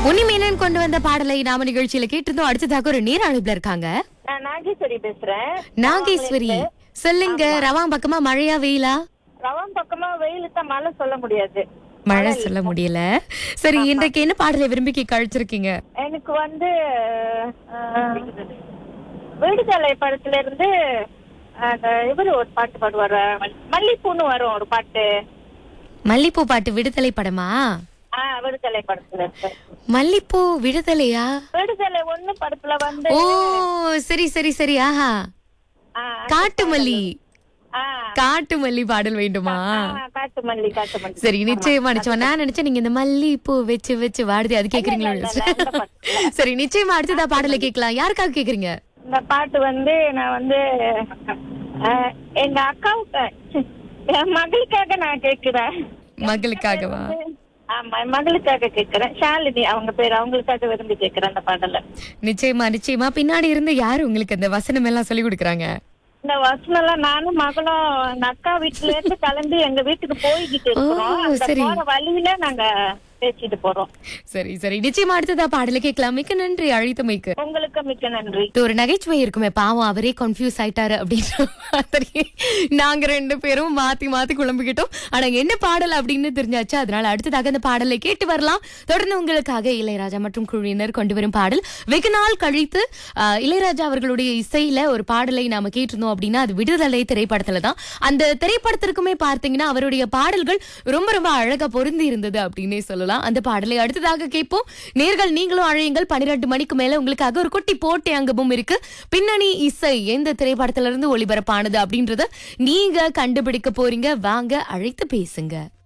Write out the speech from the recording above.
உன்னிமேனன் கொண்டு வந்த பாடலை நாம நிகழ்ச்சியில கேட்டிருந்தோம் அடுத்ததாக ஒரு நேர அழைப்புல இருக்காங்க நான் நாகேஸ்வரி பேசுறேன் நாகேஸ்வரி சொல்லுங்க ரவாம் பக்கமா மழையா வெயிலா ரவம் பக்கமா வெயிலு தான் மழை சொல்ல முடியாது மழை சொல்ல முடியல சரி இன்றைக்கு என்ன பாடலை விரும்பி கேட்க அழைச்சிருக்கீங்க எனக்கு வந்து அஹ், விடுதலை படத்துல இருந்து அந்த இவரு ஒரு பாட்டு பாடுவாரு மல்லிப்பூன்னு வரும் ஒரு பாட்டு மல்லிப்பூ பாட்டு விடுதலை படமா ஆஹ் விடுதலை படத்துல இருக்கு மல்லிப்பூ விடுதலையா விடுதலை ஒண்ணு படத்துல வந்து ஓ சரி சரி சரி ஆஹா ஆஹ், காட்டு மல்லி ஆஹ், காட்டு மல்லி பாடல் வேண்டுமா ஆஹ், காட்டு மல்லி காட்டு மல்லி சரி நிச்சயமா நிச்சயமா நான் நினைச்சேன் நீங்க இந்த மல்லிப்பூ வச்சு வச்சு வாடுது அது கேக்குறீங்களா இல்ல, இல்ல, அந்த பாட்டு சரி நிச்சயமா அடுத்ததா பாடலை கேட்கலாம் யாருக்காக கேக்குறீங்க இந்த பாட்டு வந்து நான் வந்து அஹ், எங்க அக்காவுக்கு என் மகளுக்காக நான் கேக்குறேன் மகளுக்காகவா ஆமா என் மகளுக்காக கேக்குறேன் ஷாலினி அவங்க பேர் அவங்களுக்காக விரும்பி கேக்குறேன் அந்த பாடல நிச்சயமா நிச்சயமா பின்னாடி இருந்து யாரு உங்களுக்கு அந்த வசனம் எல்லாம் சொல்லி கொடுக்குறாங்க இந்த வசனம் எல்லாம் நானும் மகளும் எங்க அக்கா வீட்டுல இருந்து கிளம்பி எங்க வீட்டுக்கு போய்கிட்டு இருக்கிறோம் ஓ, அந்த சரி. போற வழியில நாங்க பேசிட்டு போறோம் சரி சரி நிச்சயமா அடுத்ததா பாடலை கேட்கலாம் மிக்க நன்றி அழைத்தமைக்கு உங்களுக்கு மிக்க நன்றி இது ஒரு நகைச்சுவை இருக்குமே பாவம் அவரே கன்ஃபியூஸ் ஆயிட்டாரு அப்படின்ற மாதிரி நாங்க ரெண்டு பேரும் மாத்தி மாத்தி குழம்பிக்கிட்டோம் ஆனா என்ன பாடல் அப்படின்னு தெரிஞ்சாச்சு அதனால அடுத்ததாக அந்த பாடலை கேட்டு வரலாம் தொடர்ந்து உங்களுக்காக இளையராஜா மற்றும் குழுவினர் கொண்டு வரும் பாடல் வெகு நாள் கழித்து ஆஹ், இளையராஜா அவர்களுடைய இசையில ஒரு பாடலை நாம கேட்டிருந்தோம் அப்படின்னா அது விடுதலை திரைப்படத்துல தான் அந்த திரைப்படத்திற்குமே பார்த்தீங்கன்னா அவருடைய பாடல்கள் ரொம்ப ரொம்ப அழகா பொருந்தி இருந்தது அப்படின்னே சொல்லலாம் அந்த பாடலை அடுத்ததாக கேட்போம் நேர்கள் நீங்களும் அழையுங்கள் பன்னிரெண்டு மணிக்கு மேல உங்களுக்காக ஒரு குட்டி போட்டி அங்கமும் இருக்கு பின்னணி இசை எந்த திரைப்படத்துல இருந்து ஒளிபரப்பானது அப்படின்றத நீங்க கண்டுபிடிக்க போறீங்க வாங்க அழைத்து பேசுங்க